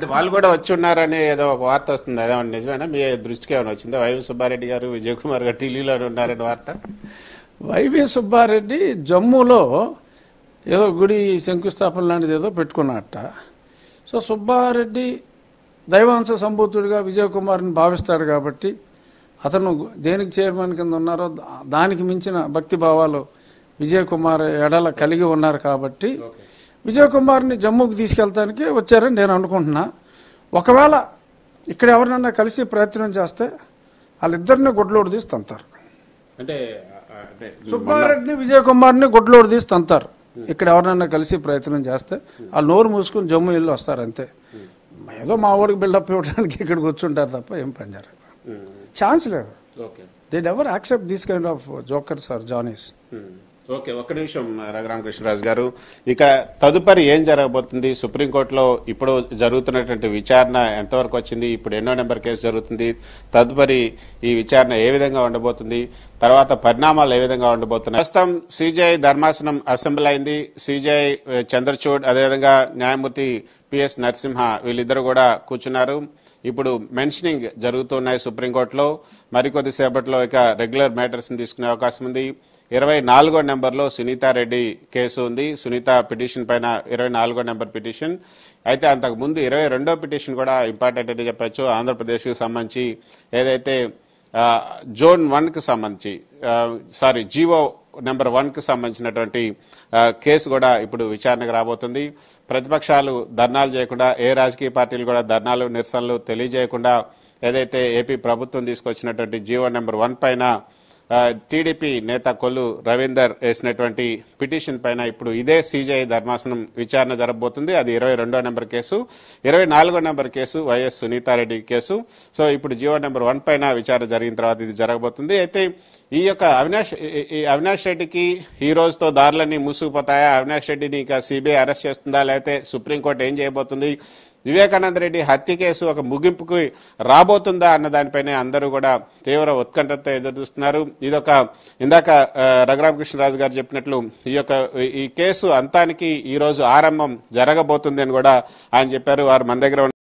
అంటే వాళ్ళు కూడా వచ్చి ఉన్నారని ఏదో ఒక వార్త వస్తుంది అదేమన్నా నిజమేనా మీ దృష్టికి ఏమైనా వచ్చిందా వైవి సుబ్బారెడ్డి గారు విజయ్ కుమార్ గారు ఢిల్లీలో ఉన్నారని వార్త వైవి సుబ్బారెడ్డి జమ్మూలో ఏదో గుడి శంకుస్థాపన లాంటిది ఏదో పెట్టుకున్నట్ట సో సుబ్బారెడ్డి దైవాంశ సంభూతుడిగా విజయ్ కుమార్ని భావిస్తాడు కాబట్టి అతను దేనికి చైర్మన్ కింద ఉన్నారో దా- దానికి మించిన భక్తి భావాలు విజయ్ కుమార్ ఎడల కలిగి ఉన్నారు కాబట్టి విజయ్ కుమార్ని జమ్మూకి తీసుకెళ్తానికి వచ్చారని నేను అనుకుంటున్నా ఒకవేళ ఇక్కడ ఎవరినన్నా కలిసి ప్రయత్నం చేస్తే వాళ్ళిద్దరిని గుడ్లోడు తీసి తంతారు అంటే ఆ, అంటే సుబ్బారెడ్డిని విజయ్ కుమార్ని గుడ్లోడు తీసి తంతారు ఇక్కడ ఎవరినైనా కలిసి ప్రయత్నం చేస్తే ఆ నోరు మూసుకుని జమ్మూ ఇల్లు వస్తారు అంతే ఏదో మా ఊరికి బిల్డప్ ఇవ్వడానికి ఇక్కడ కూర్చుంటారు తప్ప ఏం పని జరగదు ఉమ్, ఛాన్స్ లేదు okay they never accept these kind of jokers are Johnnies um, okay ఒక్క నిమిషం రఘురామకృష్ణరాజు గారు ఇక్కడ తదుపరి ఏం జరగబోతుంది సుప్రీంకోర్టులో ఇప్పుడు జరుగుతున్నటువంటి విచారణ ఎంతవరకు వచ్చింది ఇప్పుడు ఎన్నో నెంబర్ కేసు జరుగుతుంది తదుపరి ఈ విచారణ ఏ విధంగా ఉండబోతుంది తర్వాత పరిణామాలు ఏ విధంగా ఉండబోతున్నాయి ప్రస్తుతం సిజేఐ ధర్మాసనం అసెంబ్లీ అయింది సిజేఐ చంద్రచూడ్ అదేవిధంగా న్యాయమూర్తి పిఎస్ నరసింహ వీళ్ళిద్దరు కూడా కూర్చున్నారు ఇప్పుడు మెన్షనింగ్ జరుగుతున్నాయి సుప్రీంకోర్టులో మరికొద్ది సేపట్లో ఇక రెగ్యులర్ మ్యాటర్స్ తీసుకునే అవకాశం ఉంది ఇరవై నాలుగో నెంబర్లో సునీతారెడ్డి కేసు ఉంది సునీత పిటిషన్ పైన ఇరవై నాలుగో నెంబర్ పిటిషన్ అయితే అంతకు ముందు ఇరవై రెండో పిటిషన్ కూడా ఇంపార్టెంట్ అని చెప్పొచ్చు ఆంధ్రప్రదేశ్కి సంబంధించి ఏదైతే ఆ, జోన్ వన్ కి సంబంధించి ఆ, సారీ జీవో నెంబర్ వన్ కి సంబంధించినటువంటి ఆ, కేసు కూడా ఇప్పుడు విచారణకు రాబోతుంది ప్రతిపక్షాలు ధర్నాలు చేయకుండా ఏ రాజకీయ పార్టీలు కూడా ధర్నాలు నిరసనలు తెలియజేయకుండా ఏదైతే ఏపీ ప్రభుత్వం తీసుకొచ్చినటువంటి జీవో నెంబర్ వన్ పైన ఆ, టీడీపీ నేత కొల్లు రవీందర్ వేసినటువంటి పిటిషన్ పైన ఇప్పుడు ఇదే సీజీఐ ధర్మాసనం విచారణ జరగబోతుంది అది ఇరవై రెండో నెంబర్ కేసు ఇరవై నాలుగో number case YS Sunitha Reddy case so ఇప్పుడు జియో నెంబర్ వన్ పైన విచారణ జరిగిన తర్వాత ఇది జరగబోతుంది అయితే ఈ యొక్క అవినాష్ ఈ- ఈ అవినాష్ రెడ్డికి ఈ రోజుతో దారులన్నీ మూసుకుపోతాయా అవినాష్ రెడ్డిని ఇక సిబిఐ అరెస్ట్ చేస్తుందా లేకపోతే సుప్రీంకోర్టు ఏం చేయబోతుంది వివేకానంద రెడ్డి హత్య కేసు ఒక ముగింపుకు రాబోతుందా అన్న దానిపైనే అందరూ కూడా తీవ్ర ఉత్కంఠతో ఎదురు చూస్తున్నారు ఇదొక ఇందాక ఆ, రఘురామకృష్ణరాజు గారు చెప్పినట్లు ఈ యొక్క ఈ కేసు అంతానికి ఈ రోజు ఆరంభం జరగబోతుంది అని కూడా ఆయన చెప్పారు వారు మన దగ్గర ఉన్న